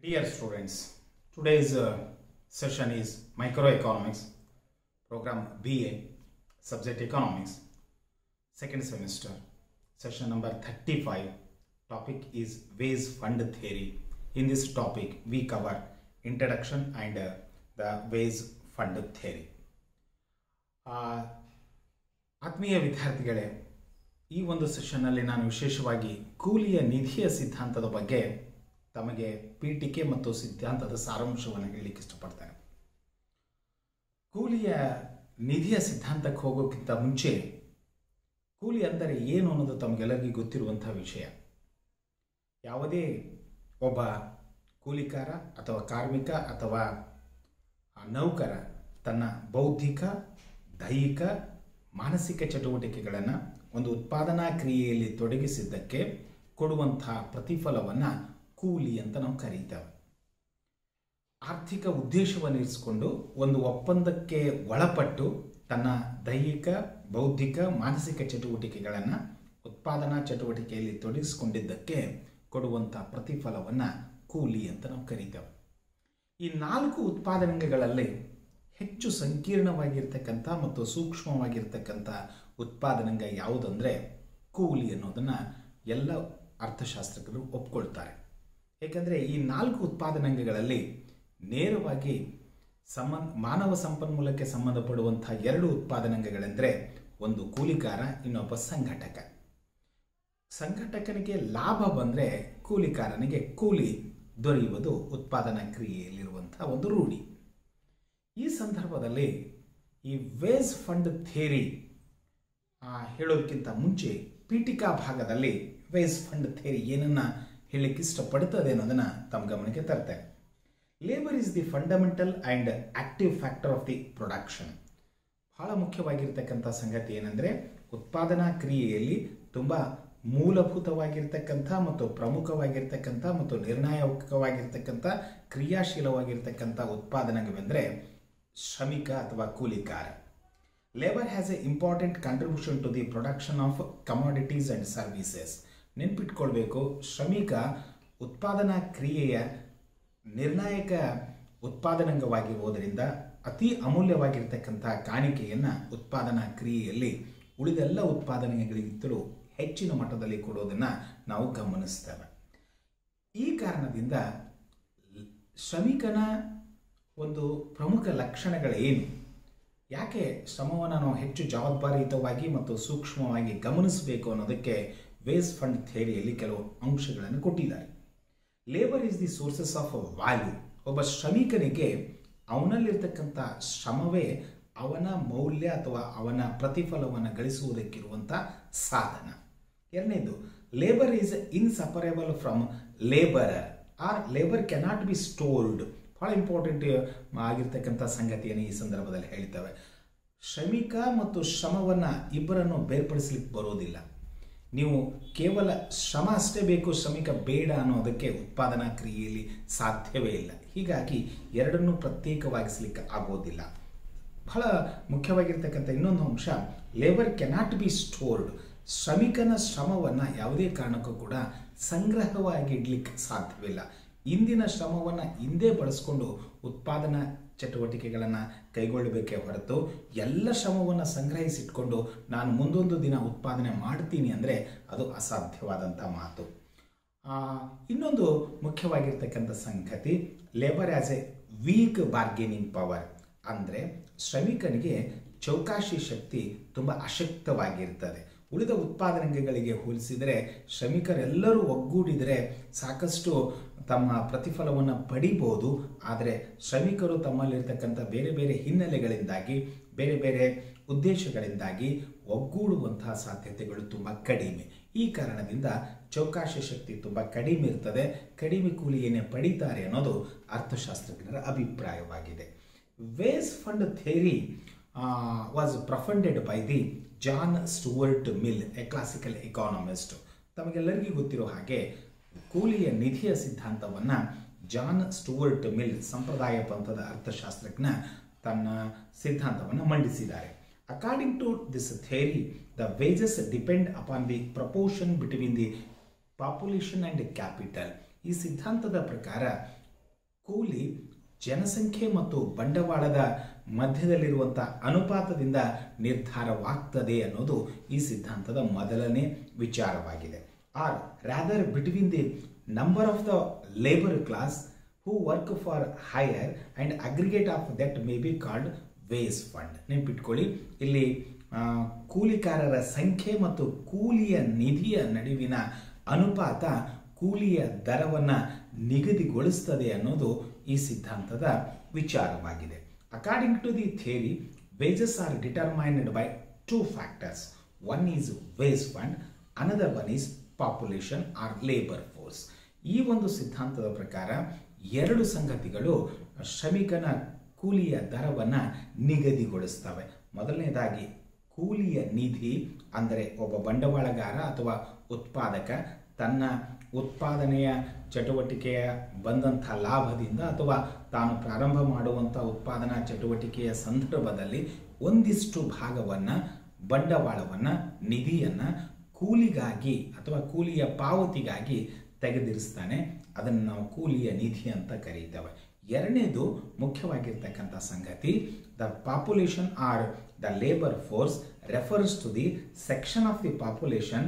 Dear students, today's uh, session is Microeconomics, program BA, subject Economics, second semester, session number 35. Topic is Wage Fund Theory. In this topic, we cover introduction and uh, the Wage Fund Theory. ಆ, ಆತ್ಮೀಯ ವಿದ್ಯಾರ್ಥಿಗಳೇ ಈ ಒಂದು ಸೆಷನ್ನಲ್ಲಿ ನಾನು ವಿಶೇಷವಾಗಿ ಕೂಲಿಯ ನಿಧಿಯ ಸಿದ್ಧಾಂತದ ಬಗ್ಗೆ ತಮಗೆ ಪೀಠಿಕೆ ಮತ್ತು ಸಿದ್ಧಾಂತದ ಸಾರಾಂಶವನ್ನು ಹೇಳಲಿಕ್ಕೆ ಇಷ್ಟಪಡ್ತೇನೆ ಕೂಲಿಯ ನಿಧಿಯ ಸಿದ್ಧಾಂತಕ್ಕೆ ಹೋಗೋಕ್ಕಿಂತ ಮುಂಚೆ ಕೂಲಿ ಅಂದರೆ ಏನು ಅನ್ನೋದು ತಮಗೆಲ್ಲರಿಗೂ ಗೊತ್ತಿರುವಂತಹ ವಿಷಯ ಯಾವುದೇ ಒಬ್ಬ ಕೂಲಿಕಾರ ಅಥವಾ ಕಾರ್ಮಿಕ ಅಥವಾ ಆ ನೌಕರ ತನ್ನ ಬೌದ್ಧಿಕ ದೈಹಿಕ ಮಾನಸಿಕ ಚಟುವಟಿಕೆಗಳನ್ನು ಒಂದು ಉತ್ಪಾದನಾ ಕ್ರಿಯೆಯಲ್ಲಿ ತೊಡಗಿಸಿದ್ದಕ್ಕೆ ಕೊಡುವಂತಹ ಪ್ರತಿಫಲವನ್ನು ಕೂಲಿ ಅಂತ ನಾವು ಕರೀತೇವೆ ಆರ್ಥಿಕ ಉದ್ದೇಶವನ್ನು ಇರಿಸಿಕೊಂಡು ಒಂದು ಒಪ್ಪಂದಕ್ಕೆ ಒಳಪಟ್ಟು ತನ್ನ ದೈಹಿಕ ಬೌದ್ಧಿಕ ಮಾನಸಿಕ ಚಟುವಟಿಕೆಗಳನ್ನು ಉತ್ಪಾದನಾ ಚಟುವಟಿಕೆಯಲ್ಲಿ ತೊಡಗಿಸಿಕೊಂಡಿದ್ದಕ್ಕೆ ಕೊಡುವಂಥ ಪ್ರತಿಫಲವನ್ನು ಕೂಲಿ ಅಂತ ನಾವು ಕರೀತೇವೆ ಈ ನಾಲ್ಕು ಉತ್ಪಾದನೆಗಳಲ್ಲಿ ಹೆಚ್ಚು ಸಂಕೀರ್ಣವಾಗಿರ್ತಕ್ಕಂಥ ಮತ್ತು ಸೂಕ್ಷ್ಮವಾಗಿರ್ತಕ್ಕಂಥ ಉತ್ಪಾದನಾಂಗ ಯಾವುದಂದರೆ ಕೂಲಿ ಅನ್ನೋದನ್ನು ಎಲ್ಲ ಅರ್ಥಶಾಸ್ತ್ರಜ್ಞರು ಒಪ್ಕೊಳ್ತಾರೆ ಏಕೆಂದರೆ ಈ ನಾಲ್ಕು ಉತ್ಪಾದನಾಂಗಗಳಲ್ಲಿ ನೇರವಾಗಿ ಸಂಬಂಧ ಮಾನವ ಸಂಪನ್ಮೂಲಕ್ಕೆ ಸಂಬಂಧಪಡುವಂಥ ಎರಡು ಉತ್ಪಾದನಾಂಗಗಳೆಂದರೆ ಒಂದು ಕೂಲಿಕಾರ ಇನ್ನೊಬ್ಬ ಸಂಘಟಕ ಸಂಘಟಕನಿಗೆ ಲಾಭ ಬಂದರೆ ಕೂಲಿಕಾರನಿಗೆ ಕೂಲಿ ದೊರೆಯುವುದು ಉತ್ಪಾದನಾ ಕ್ರಿಯೆಯಲ್ಲಿರುವಂಥ ಒಂದು ರೂಢಿ ಈ ಸಂದರ್ಭದಲ್ಲಿ ಈ ವೇಸ್ ಫಂಡ್ ಥೇರಿ ಹೇಳೋದಕ್ಕಿಂತ ಮುಂಚೆ ಪೀಠಿಕಾ ಭಾಗದಲ್ಲಿ ವೇಸ್ ಫಂಡ್ ಥೇರಿ ಏನನ್ನ ಹೇಳಲಿಕ್ಕೆ ಇಷ್ಟಪಡುತ್ತದೆ ಅನ್ನೋದನ್ನು ತಮ್ಮ ಗಮನಕ್ಕೆ ತರ್ತೇನೆ labour is the fundamental and active factor of the production ಬಹಳ ಮುಖ್ಯವಾಗಿರ್ತಕ್ಕಂಥ ಸಂಗತಿ ಏನಂದರೆ ಉತ್ಪಾದನಾ ಕ್ರಿಯೆಯಲ್ಲಿ ತುಂಬ ಮೂಲಭೂತವಾಗಿರ್ತಕ್ಕಂಥ ಮತ್ತು ಪ್ರಮುಖವಾಗಿರ್ತಕ್ಕಂಥ ಮತ್ತು ನಿರ್ಣಾಯಕವಾಗಿರ್ತಕ್ಕಂಥ ಕ್ರಿಯಾಶೀಲವಾಗಿರ್ತಕ್ಕಂಥ ಉತ್ಪಾದನೆವೆಂದರೆ ಶ್ರಮಿಕ ಅಥವಾ ಕೂಲಿಕಾರ labour has a important contribution to the production of commodities and services ನೆನ್ಪಿಟ್ಕೊಳ್ಬೇಕು ಶ್ರಮಿಕ ಉತ್ಪಾದನಾ ಕ್ರಿಯೆಯ ನಿರ್ಣಾಯಕ ಉತ್ಪಾದನಾಂಗವಾಗಿರುವುದರಿಂದ ಅತಿ ಅಮೂಲ್ಯವಾಗಿರ್ತಕ್ಕಂಥ ಕಾಣಿಕೆಯನ್ನು ಉತ್ಪಾದನಾ ಕ್ರಿಯೆಯಲ್ಲಿ ಉಳಿದೆಲ್ಲ ಉತ್ಪಾದನೆಗಳಿಗಿಂತಲೂ ಹೆಚ್ಚಿನ ಮಟ್ಟದಲ್ಲಿ ಕೊಡೋದನ್ನು ನಾವು ಗಮನಿಸ್ತೇವೆ ಈ ಕಾರಣದಿಂದ ಶ್ರಮಿಕನ ಒಂದು ಪ್ರಮುಖ ಲಕ್ಷಣಗಳೇನು ಯಾಕೆ ಶ್ರಮವನ್ನು ನಾವು ಹೆಚ್ಚು ಜವಾಬ್ದಾರಿಯುತವಾಗಿ ಮತ್ತು ಸೂಕ್ಷ್ಮವಾಗಿ ಗಮನಿಸಬೇಕು ಅನ್ನೋದಕ್ಕೆ ವೇಸ್ ಫಂಡ್ ಥಿಯರಿಯಲ್ಲಿ ಕೆಲವು ಅಂಶಗಳನ್ನು ಕೊಟ್ಟಿದ್ದಾರೆ labour is the sources of value ಒಬ್ಬ ಶ್ರಮಿಕನಿಗೆ ಅವನಲ್ಲಿರ್ತಕ್ಕಂಥ ಶ್ರಮವೇ ಅವನ ಮೌಲ್ಯ ಅಥವಾ ಅವನ ಪ್ರತಿಫಲವನ್ನು ಗಳಿಸುವುದಕ್ಕಿರುವಂಥ ಸಾಧನ ಎರಡನೇದು labour is inseparable from labourer or labour cannot be stored ಭಾಳ ಇಂಪಾರ್ಟೆಂಟ್ ಆಗಿರ್ತಕ್ಕಂಥ ಸಂಗತಿಯನ್ನು ಈ ಸಂದರ್ಭದಲ್ಲಿ ಹೇಳ್ತೇವೆ ಶ್ರಮಿಕ ಮತ್ತು ಶ್ರಮವನ್ನು ಇಬ್ಬರನ್ನು ಬೇರ್ಪಡಿಸ್ಲಿಕ್ಕೆ ಬರೋದಿಲ್ಲ ನೀವು ಕೇವಲ ಶ್ರಮ ಅಷ್ಟೇ ಬೇಕು ಶ್ರಮಿಕ ಬೇಡ ಅನ್ನೋದಕ್ಕೆ ಉತ್ಪಾದನಾ ಕ್ರಿಯೆಯಲ್ಲಿ ಸಾಧ್ಯವೇ ಇಲ್ಲ ಹೀಗಾಗಿ ಎರಡನ್ನೂ ಪ್ರತ್ಯೇಕವಾಗಿಸ್ಲಿಕ್ಕೆ ಆಗೋದಿಲ್ಲ ಬಹಳ ಮುಖ್ಯವಾಗಿರ್ತಕ್ಕಂಥ ಇನ್ನೊಂದು ಅಂಶ ಲೇಬರ್ ಕೆನಾಟ್ ಬಿ ಸ್ಟೋರ್ಡ್ ಶ್ರಮಿಕನ ಶ್ರಮವನ್ನು ಯಾವುದೇ ಕಾರಣಕ್ಕೂ ಕೂಡ ಸಂಗ್ರಹವಾಗಿ ಇಡ್ಲಿಕ್ಕೆ ಸಾಧ್ಯವಿಲ್ಲ ಇಂದಿನ ಶ್ರಮವನ್ನು ಹಿಂದೆ ಬಳಸ್ಕೊಂಡು ಉತ್ಪಾದನಾ ಚಟುವಟಿಕೆಗಳನ್ನು ಕೈಗೊಳ್ಳಬೇಕೇ ಹೊರತು ಎಲ್ಲ ಶ್ರಮವನ್ನು ಸಂಗ್ರಹಿಸಿಟ್ಕೊಂಡು ನಾನು ಮುಂದೊಂದು ದಿನ ಉತ್ಪಾದನೆ ಮಾಡ್ತೀನಿ ಅಂದರೆ ಅದು ಅಸಾಧ್ಯವಾದಂಥ ಮಾತು ಇನ್ನೊಂದು ಮುಖ್ಯವಾಗಿರ್ತಕ್ಕಂಥ ಸಂಗತಿ labour as a weak bargaining power ಅಂದರೆ ಶ್ರಮಿಕನಿಗೆ ಚೌಕಾಶಿ ಶಕ್ತಿ ತುಂಬ ಅಶಕ್ತವಾಗಿರ್ತದೆ ಉಳಿದ ಉತ್ಪಾದನೆಗಳಿಗೆ ಹೋಲಿಸಿದರೆ ಶ್ರಮಿಕರೆಲ್ಲರೂ ಒಗ್ಗೂಡಿದರೆ ಸಾಕಷ್ಟು ತಮ್ಮ ಪ್ರತಿಫಲವನ್ನು ಪಡಿಬೋದು ಆದರೆ ಶ್ರಮಿಕರು ತಮ್ಮಲ್ಲಿರ್ತಕ್ಕಂಥ ಬೇರೆ ಬೇರೆ ಹಿನ್ನೆಲೆಗಳಿಂದಾಗಿ ಬೇರೆ ಬೇರೆ ಉದ್ದೇಶಗಳಿಂದಾಗಿ ಒಗ್ಗೂಡುವಂತಹ ಸಾಧ್ಯತೆಗಳು ತುಂಬ ಕಡಿಮೆ ಈ ಕಾರಣದಿಂದ ಚೌಕಾಶಿ ಶಕ್ತಿ ತುಂಬ ಕಡಿಮೆ ಇರ್ತದೆ ಕಡಿಮೆ ಕೂಲಿ ಏನೇ ಪಡೀತಾರೆ ಅನ್ನೋದು ಅರ್ಥಶಾಸ್ತ್ರಜ್ಞರ ಅಭಿಪ್ರಾಯವಾಗಿದೆ wages fund theory was propounded by the John Stuart Mill a classical economist ತಮಗೆಲ್ಲರಿಗೂ ಗೊತ್ತಿರೋ ಹಾಗೆ ಕೂಲಿಯ ನಿಧಿಯ ಸಿದ್ಧಾಂತವನ್ನು ಜಾನ್ ಸ್ಟುವರ್ಟ್ ಮಿಲ್ ಸಂಪ್ರದಾಯ ಪಂಥದ ಅರ್ಥಶಾಸ್ತ್ರಜ್ಞ ತನ್ನ ಸಿದ್ಧಾಂತವನ್ನು ಮಂಡಿಸಿದ್ದಾರೆ according to this theory the wages depend upon the proportion between the population and capital ಈ ಸಿದ್ಧಾಂತದ ಪ್ರಕಾರ ಕೂಲಿ ಜನಸಂಖ್ಯೆ ಮತ್ತು ಬಂಡವಾಳದ ಮಧ್ಯದಲ್ಲಿರುವಂಥ ಅನುಪಾತದಿಂದ ನಿರ್ಧಾರವಾಗ್ತದೆ ಅನ್ನೋದು ಈ ಸಿದ್ಧಾಂತದ ಮೊದಲನೇ ವಿಚಾರವಾಗಿದೆ or rather between the number of the labour class who work for hire and aggregate of that may be called wages fund ನೆನ್ಪಿಟ್ಕೊಳ್ಳಿ ಇಲ್ಲಿ ಆ, ಕೂಲಿಕಾರರ ಸಂಖ್ಯೆ ಮತ್ತು ಕೂಲಿಯ ನಿಧಿಯ ನಡುವಿನ ಅನುಪಾತ ಕೂಲಿಯ ದರವನ್ನು ನಿಗದಿಗೊಳಿಸ್ತದೆ ಅನ್ನೋದು ಈ ಸಿದ್ಧಾಂತದ ವಿಚಾರವಾಗಿದೆ according to the theory wages are determined by two factors one is wages fund another one is population or labour force ಈ ಒಂದು ಸಿದ್ಧಾಂತದ ಪ್ರಕಾರ ಎರಡು ಸಂಗತಿಗಳು ಶ್ರಮಿಕನ ಕೂಲಿಯ ದರವನ್ನು ನಿಗದಿಗೊಳಿಸ್ತವೆ ಮೊದಲನೇದಾಗಿ ಕೂಲಿಯ ನಿಧಿ ಅಂದರೆ ಒಬ್ಬ ಬಂಡವಾಳಗಾರ ಅಥವಾ ಉತ್ಪಾದಕ ತನ್ನ ಉತ್ಪಾದನೆಯ ಚಟುವಟಿಕೆಯ ಬಂದಂಥ ಲಾಭದಿಂದ ಅಥವಾ ತಾನು ಪ್ರಾರಂಭ ಮಾಡುವಂಥ ಉತ್ಪಾದನಾ ಚಟುವಟಿಕೆಯ ಸಂದರ್ಭದಲ್ಲಿ ಒಂದಿಷ್ಟು ಭಾಗವನ್ನು ಬಂಡವಾಳವನ್ನು ನಿಧಿಯನ್ನು ಕೂಲಿಗಾಗಿ ಅಥವಾ ಕೂಲಿಯ ಪಾವತಿಗಾಗಿ ತೆಗೆದಿರಿಸ್ತಾನೆ ಅದನ್ನು ನಾವು ಕೂಲಿಯ ನಿಧಿ ಅಂತ ಕರೀತೇವೆ ಎರಡನೇದು ಮುಖ್ಯವಾಗಿರ್ತಕ್ಕಂಥ ಸಂಗತಿ the population or the labour force refers to the section of the population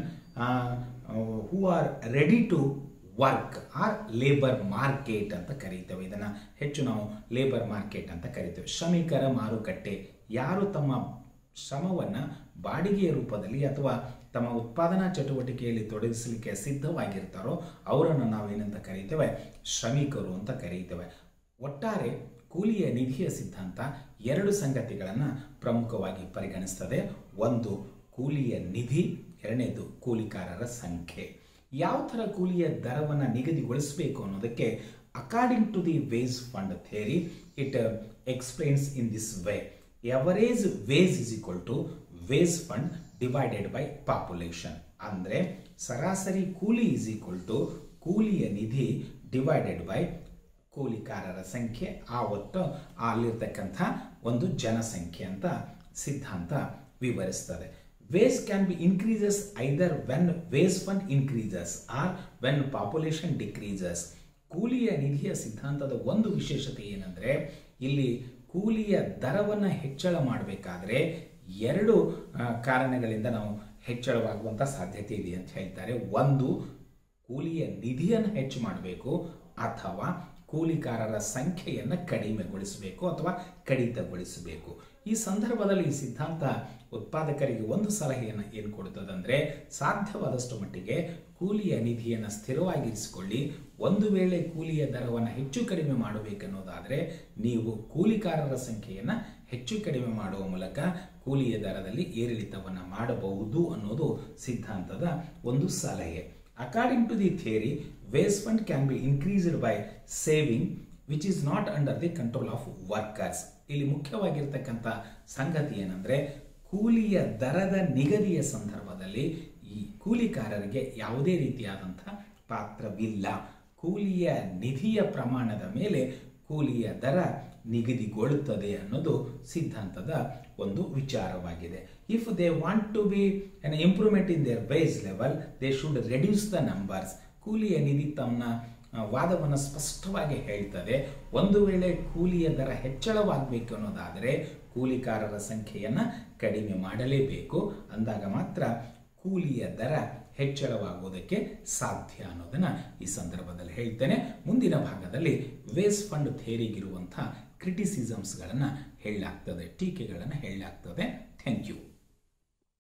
who are ready to work or labour market ಅಂತ ಕರೀತೇವೆ ಇದನ್ನು ಹೆಚ್ಚು ನಾವು ಲೇಬರ್ ಮಾರ್ಕೆಟ್ ಅಂತ ಕರಿತೇವೆ ಶ್ರಮಿಕರ ಮಾರುಕಟ್ಟೆ ಯಾರು ತಮ್ಮ ಶ್ರಮವನ್ನು ಬಾಡಿಗೆಯ ರೂಪದಲ್ಲಿ ಅಥವಾ ತಮ್ಮ ಉತ್ಪಾದನಾ ಚಟುವಟಿಕೆಯಲ್ಲಿ ತೊಡಗಿಸಲಿಕ್ಕೆ ಸಿದ್ಧವಾಗಿರ್ತಾರೋ ಅವರನ್ನು ನಾವೇನಂತ ಕರೀತೇವೆ ಶ್ರಮಿಕರು ಅಂತ ಕರೀತೇವೆ ಒಟ್ಟಾರೆ ಕೂಲಿಯ ನಿಧಿಯ ಸಿದ್ಧಾಂತ ಎರಡು ಸಂಗತಿಗಳನ್ನು ಪ್ರಮುಖವಾಗಿ ಪರಿಗಣಿಸ್ತದೆ ಒಂದು ಕೂಲಿಯ ನಿಧಿ ಎರಡನೇದು ಕೂಲಿಕಾರರ ಸಂಖ್ಯೆ ಯಾವ ಥರ ಕೂಲಿಯ ದರವನ್ನು ನಿಗದಿಗೊಳಿಸಬೇಕು ಅನ್ನೋದಕ್ಕೆ according to the wages fund theory it explains in this way average wages is equal to wages fund divided by population ಅಂದರೆ ಸರಾಸರಿ ಕೂಲಿ ಇಸ್ ಈಕ್ವಲ್ ಟು ಕೂಲಿಯ ನಿಧಿ ಡಿವೈಡೆಡ್ ಬೈ ಕೂಲಿಕಾರರ ಸಂಖ್ಯೆ ಆ ಒಟ್ಟು ಅಲ್ಲಿರ್ತಕ್ಕಂಥ ಒಂದು ಜನಸಂಖ್ಯೆ ಅಂತ ಸಿದ್ಧಾಂತ ವಿವರಿಸ್ತದೆ wages can be increases either when wages fund increases or when population decreases ಕೂಲಿಯ ನಿಧಿಯ ಸಿದ್ಧಾಂತದ ಒಂದು ವಿಶೇಷತೆ ಏನಂದರೆ ಇಲ್ಲಿ ಕೂಲಿಯ ದರವನ್ನು ಹೆಚ್ಚಳ ಮಾಡಬೇಕಾದ್ರೆ ಎರಡು ಆ, ಕಾರಣಗಳಿಂದ ನಾವು ಹೆಚ್ಚಳವಾಗುವಂಥ ಸಾಧ್ಯತೆ ಇದೆ ಅಂತ ಹೇಳ್ತಾರೆ ಒಂದು ಕೂಲಿಯ ನಿಧಿಯನ್ನು ಹೆಚ್ಚು ಮಾಡಬೇಕು ಅಥವಾ ಕೂಲಿಕಾರರ ಸಂಖ್ಯೆಯನ್ನು ಕಡಿಮೆಗೊಳಿಸಬೇಕು ಅಥವಾ ಕಡಿತಗೊಳಿಸಬೇಕು ಈ ಸಂದರ್ಭದಲ್ಲಿ ಈ ಸಿದ್ಧಾಂತ ಉತ್ಪಾದಕರಿಗೆ ಒಂದು ಸಲಹೆಯನ್ನು ಏನು ಕೊಡುತ್ತದಂದರೆ ಸಾಧ್ಯವಾದಷ್ಟು ಮಟ್ಟಿಗೆ ಕೂಲಿಯ ನಿಧಿಯನ್ನು ಸ್ಥಿರವಾಗಿರಿಸಿಕೊಳ್ಳಿ ಒಂದು ವೇಳೆ ಕೂಲಿಯ ದರವನ್ನು ಹೆಚ್ಚು ಕಡಿಮೆ ಮಾಡಬೇಕನ್ನೋದಾದರೆ ನೀವು ಕೂಲಿಕಾರರ ಸಂಖ್ಯೆಯನ್ನು ಹೆಚ್ಚು ಕಡಿಮೆ ಮಾಡುವ ಮೂಲಕ ಕೂಲಿಯ ದರದಲ್ಲಿ ಏರಿಳಿತವನ್ನು ಮಾಡಬಹುದು ಅನ್ನೋದು ಸಿದ್ಧಾಂತದ ಒಂದು ಸಲಹೆ according to the theory wages fund can be increased by saving which is not under the control of workers ಇಲ್ಲಿ ಮುಖ್ಯವಾಗಿರ್ತಕ್ಕಂಥ ಸಂಗತಿ ಏನಂದರೆ ಕೂಲಿಯ ದರದ ನಿಗದಿಯ ಸಂದರ್ಭದಲ್ಲಿ ಈ ಕೂಲಿಕಾರರಿಗೆ ಯಾವುದೇ ರೀತಿಯಾದಂಥ ಪಾತ್ರವಿಲ್ಲ ಕೂಲಿಯ ನಿಧಿಯ ಪ್ರಮಾಣದ ಮೇಲೆ ಕೂಲಿಯ ದರ ನಿಗದಿಗೊಳ್ಳುತ್ತದೆ ಅನ್ನೋದು ಸಿದ್ಧಾಂತದ ಒಂದು ವಿಚಾರವಾಗಿದೆ if they want to be an improvement in their wages level they should reduce the numbers ಕೂಲಿಯ ನಿಧಿ ತಮ್ಮ ಆ, ವಾದವನ್ನು ಸ್ಪಷ್ಟವಾಗಿ ಹೇಳ್ತದೆ ಒಂದು ವೇಳೆ ಕೂಲಿಯ ದರ ಹೆಚ್ಚಳವಾಗಬೇಕು ಅನ್ನೋದಾದರೆ ಕೂಲಿಕಾರರ ಸಂಖ್ಯೆಯನ್ನು ಕಡಿಮೆ ಮಾಡಲೇಬೇಕು ಅಂದಾಗ ಮಾತ್ರ ಕೂಲಿಯ ದರ ಹೆಚ್ಚಳವಾಗುವುದಕ್ಕೆ ಸಾಧ್ಯ ಅನ್ನೋದನ್ನು ಈ ಸಂದರ್ಭದಲ್ಲಿ ಹೇಳ್ತೇನೆ ಮುಂದಿನ ಭಾಗದಲ್ಲಿ ವೇಸ್ ಫಂಡ್ ಥೇರಿಗಿರುವಂಥ ಕ್ರಿಟಿಸಿಸಮ್ಸ್ಗಳನ್ನು ಹೇಳಲಾಗ್ತದೆ ಟೀಕೆಗಳನ್ನು ಹೇಳಲಾಗ್ತದೆ ಥ್ಯಾಂಕ್ ಯು